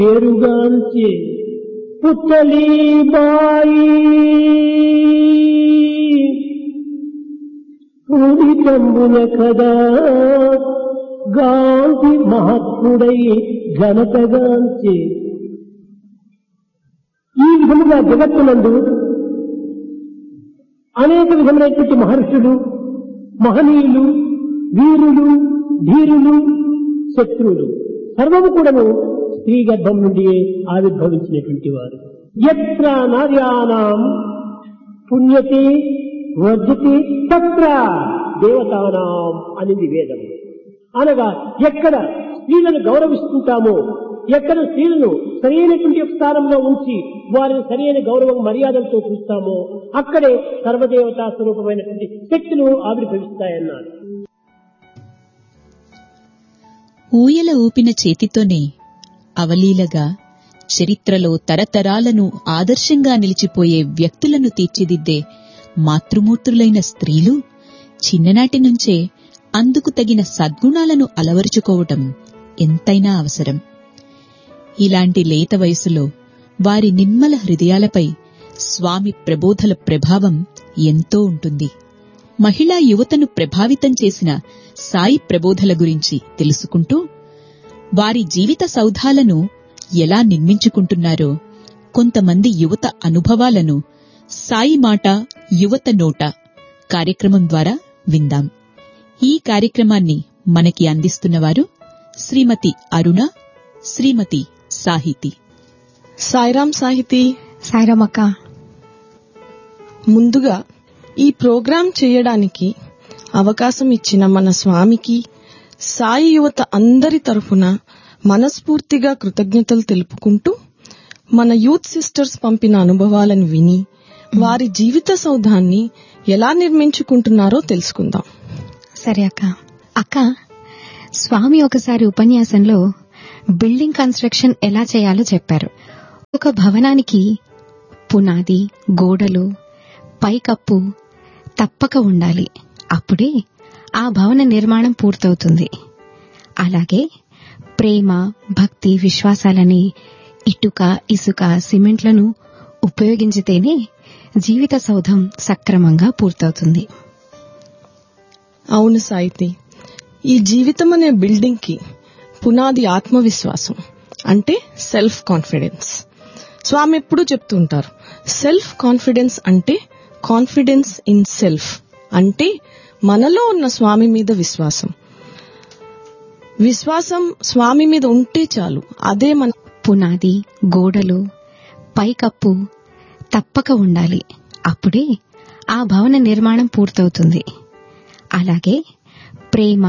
పేరుగాంచే పుత్తలీబాయి పూరితంబున కదా గాంధీ మహాత్ముడై ఘనతగాంచే ఈ విధముగా జగత్తునందు అనేక విధమైనటువంటి మహర్షులు మహనీయులు వీరులు ధీరులు శత్రువులు సర్వము కూడాను స్త్రీ గర్భం నుండి ఆవిర్భవించినటువంటి వారు ఎత్ర నార్యానాం పుణ్యతి వర్జతి తత్ర దేవతానాం అనేది వేదం అనగా ఎక్కడ స్త్రీలను గౌరవిస్తుంటామో ఎక్కడ స్త్రీలను సరైనటువంటి స్థానంలో ఉంచి వారిని సరైన గౌరవం మర్యాదలతో చూస్తామో అక్కడే సర్వదేవతా స్వరూపమైనటువంటి శక్తులు ఆవిర్భవిస్తాయన్నారు ఊయల ఊపిన చేతితోనే అవలీలగా చరిత్రలో తరతరాలను ఆదర్శంగా నిలిచిపోయే వ్యక్తులను తీర్చిదిద్దే మాతృమూర్తులైన స్త్రీలు చిన్ననాటి నుంచే అందుకు తగిన సద్గుణాలను అలవరుచుకోవటం ఎంతైనా అవసరం ఇలాంటి లేత వయసులో వారి నిమ్మల హృదయాలపై స్వామి ప్రబోధల ప్రభావం ఎంతో ఉంటుంది మహిళా యువతను ప్రభావితం చేసిన సాయి ప్రబోధల గురించి తెలుసుకుంటూ వారి జీవిత సౌధాలను ఎలా నిర్మించుకుంటున్నారో కొంతమంది యువత అనుభవాలను సాయి మాట యువత నోట కార్యక్రమం ద్వారా విందాం ఈ కార్యక్రమాన్ని మనకి అందిస్తున్నవారు శ్రీమతి అరుణ శ్రీమతి సాహితి సాయిరాం సాహితి సాయిరామ్ అక్క ముందుగా ఈ ప్రోగ్రాం చేయడానికి అవకాశం ఇచ్చిన మన స్వామికి సాయి యువత అందరి తరఫున మనస్ఫూర్తిగా కృతజ్ఞతలు తెలుపుకుంటూ మన యూత్ సిస్టర్స్ పంపిన అనుభవాలను విని వారి జీవిత సౌధాన్ని ఎలా నిర్మించుకుంటున్నారో తెలుసుకుందాం సరే అక్క అక్క స్వామి ఒకసారి ఉపన్యాసంలో బిల్డింగ్ కన్స్ట్రక్షన్ ఎలా చేయాలో చెప్పారు ఒక భవనానికి పునాది గోడలు పైకప్పు తప్పక ఉండాలి అప్పుడే ఆ భవన నిర్మాణం పూర్తవుతుంది అలాగే ప్రేమ భక్తి విశ్వాసాలని ఇటుక ఇసుక సిమెంట్లను ఉపయోగించితేనే జీవిత సౌధం సక్రమంగా పూర్తవుతుంది అవును సాయితి ఈ జీవితం అనే బిల్డింగ్ కి పునాది ఆత్మవిశ్వాసం అంటే సెల్ఫ్ కాన్ఫిడెన్స్ స్వామి ఎప్పుడూ చెప్తుంటారు సెల్ఫ్ కాన్ఫిడెన్స్ అంటే కాన్ఫిడెన్స్ ఇన్ సెల్ఫ్ అంటే మనలో ఉన్న స్వామి మీద విశ్వాసం విశ్వాసం స్వామి మీద ఉంటే చాలు అదే మన పునాది గోడలు పైకప్పు తప్పక ఉండాలి అప్పుడే ఆ భవన నిర్మాణం పూర్తవుతుంది అలాగే ప్రేమ